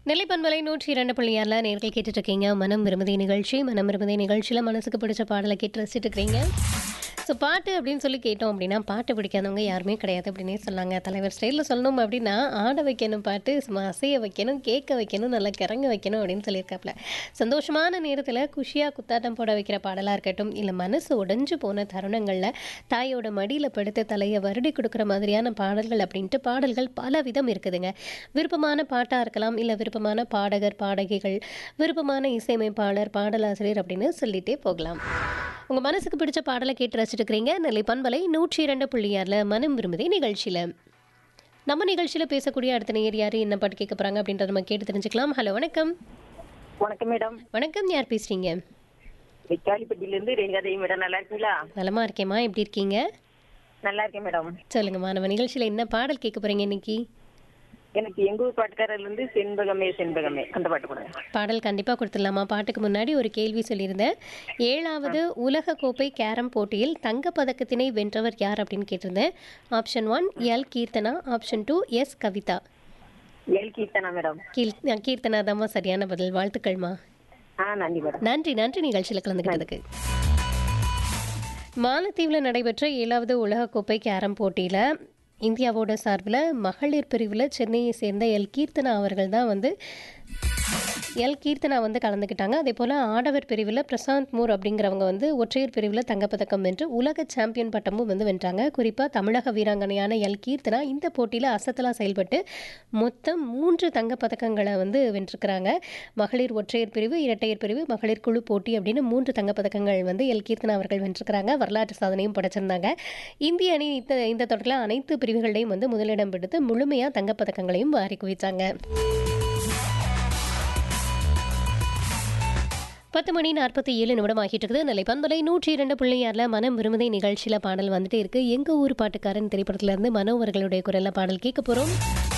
நெல்லைப்பண்பலை நூற்றி இரண்டு புள்ளியாரில் நேர்கள் கேட்டுட்டு இருக்கீங்க மனம் விரும்புதை நிகழ்ச்சி மனம் விரும்புதை நிகழ்ச்சியில் மனசுக்கு பிடிச்ச பாடலை கேட்டு ரசிச்சுட்டு இருக்கிறீங்க ஸோ பாட்டு அப்படின்னு சொல்லி கேட்டோம் அப்படின்னா பாட்டு பிடிக்காதவங்க யாருமே கிடையாது அப்படின்னே சொன்னாங்க தலைவர் ஸ்டைலில் சொல்லணும் அப்படின்னா ஆட வைக்கணும் பாட்டு சும்மா அசைய வைக்கணும் கேட்க வைக்கணும் நல்லா கிறங்க வைக்கணும் அப்படின்னு சொல்லியிருக்காப்புல சந்தோஷமான நேரத்தில் குஷியாக குத்தாட்டம் போட வைக்கிற பாடலாக இருக்கட்டும் இல்லை மனசு உடைஞ்சு போன தருணங்களில் தாயோட மடியில் படுத்து தலையை வருடி கொடுக்குற மாதிரியான பாடல்கள் அப்படின்ட்டு பாடல்கள் பல விதம் இருக்குதுங்க விருப்பமான பாட்டாக இருக்கலாம் இல்லை விருப்பமான பாடகர் பாடகிகள் விருப்பமான இசையமைப்பாளர் பாடலாசிரியர் அப்படின்னு சொல்லிட்டே போகலாம் உங்கள் மனசுக்கு பிடிச்ச பாடலை கேட்டு ரசிச்சுட்டு இருக்கிறீங்க நெல்லை பண்பலை நூற்றி இரண்டு புள்ளியாரில் மனம் விரும்புதே நிகழ்ச்சியில் நம்ம நிகழ்ச்சியில் பேசக்கூடிய அடுத்த நேர் யார் என்ன பாட்டு கேட்க போகிறாங்க அப்படின்றத நம்ம கேட்டு தெரிஞ்சுக்கலாம் ஹலோ வணக்கம் வணக்கம் மேடம் வணக்கம் யார் பேசுகிறீங்க வெக்காளிப்பட்டியில இருந்து ரேணுகா தேவி மேடம் நல்லா இருக்கீங்களா நலமா இருக்கேம்மா எப்படி இருக்கீங்க நல்லா இருக்கேன் மேடம் சொல்லுங்கம்மா நம்ம நிகழ்ச்சியில் என்ன பாடல் கேட்க போகிறீங்க இன்னைக்கு எனக்கு எங்க ஊர் பாட்டுக்காரர்ல இருந்து செண்பகமே செண்பகமே அந்த பாட்டு கொடுங்க பாடல் கண்டிப்பாக கொடுத்துடலாமா பாட்டுக்கு முன்னாடி ஒரு கேள்வி சொல்லியிருந்தேன் ஏழாவது உலக கோப்பை கேரம் போட்டியில் தங்கப் பதக்கத்தினை வென்றவர் யார் அப்படின்னு கேட்டிருந்தேன் option one L Keerthana option two S Kavitha L Keerthana madam கீர் கீர்த்தனா தாம்மா சரியான பதில் வாழ்த்துக்கள்மா ஆ நன்றி மேடம் நன்றி நன்றி நிகழ்ச்சியில் கலந்துக்கிட்டதுக்கு மாலத்தீவில் நடைபெற்ற ஏழாவது உலகக்கோப்பை கேரம் போட்டியில் இந்தியாவோட சார்பில் மகளிர் பிரிவில் சென்னையை சேர்ந்த எல் கீர்த்தனா அவர்கள் தான் வந்து எல் கீர்த்தனா வந்து கலந்துக்கிட்டாங்க அதே போல் ஆடவர் பிரிவில் பிரசாந்த் மூர் அப்படிங்கிறவங்க வந்து ஒற்றையர் பிரிவில் தங்கப்பதக்கம் வென்று உலக சாம்பியன் பட்டமும் வந்து வென்றாங்க குறிப்பாக தமிழக வீராங்கனையான எல் கீர்த்தனா இந்த போட்டியில் அசத்தலாக செயல்பட்டு மொத்தம் மூன்று தங்கப்பதக்கங்களை வந்து வென்றிருக்கிறாங்க மகளிர் ஒற்றையர் பிரிவு இரட்டையர் பிரிவு மகளிர் குழு போட்டி அப்படின்னு மூன்று தங்கப்பதக்கங்கள் வந்து எல் கீர்த்தனா அவர்கள் வென்றிருக்கிறாங்க வரலாற்று சாதனையும் படைச்சிருந்தாங்க இந்திய அணி இந்த இந்த தொடரில் அனைத்து பிரிவுகளையும் வந்து முதலிடம் பிடித்து முழுமையாக தங்கப்பதக்கங்களையும் வாரி குவித்தாங்க பத்து மணி நாற்பத்தி ஏழு நிமிடம் ஆகிட்டு இருக்குது நிலை பண்பலை நூற்றி இரண்டு புள்ளியாரில் மனம் விரும்புதை நிகழ்ச்சியில் பாடல் வந்துட்டே இருக்கு எங்கள் ஊர் பாட்டுக்காரன் திரைப்படத்துல இருந்து மனோ அவர்களுடைய குரலில் பாடல் கேட்க போகிறோம்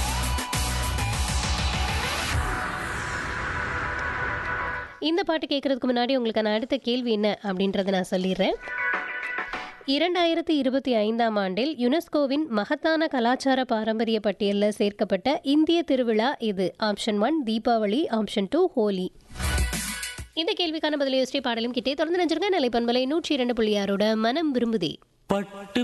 இந்த பாட்டு கேட்கறதுக்கு முன்னாடி உங்களுக்கான அடுத்த கேள்வி என்ன அப்படின்றத நான் சொல்லிடுறேன் இரண்டாயிரத்தி இருபத்தி ஐந்தாம் ஆண்டில் யுனெஸ்கோவின் மகத்தான கலாச்சார பாரம்பரிய பட்டியலில் சேர்க்கப்பட்ட இந்திய திருவிழா இது option one Deepavali option two Holi இந்த கேள்விக்கான பதிலை யோசிச்சு பாடலும் கிட்டே தொடர்ந்து நினைச்சிருங்க நிலை பண்பலை நூற்றி இரண்டு புள்ளி ஆறோட மனம் விரும்புதே பட்டு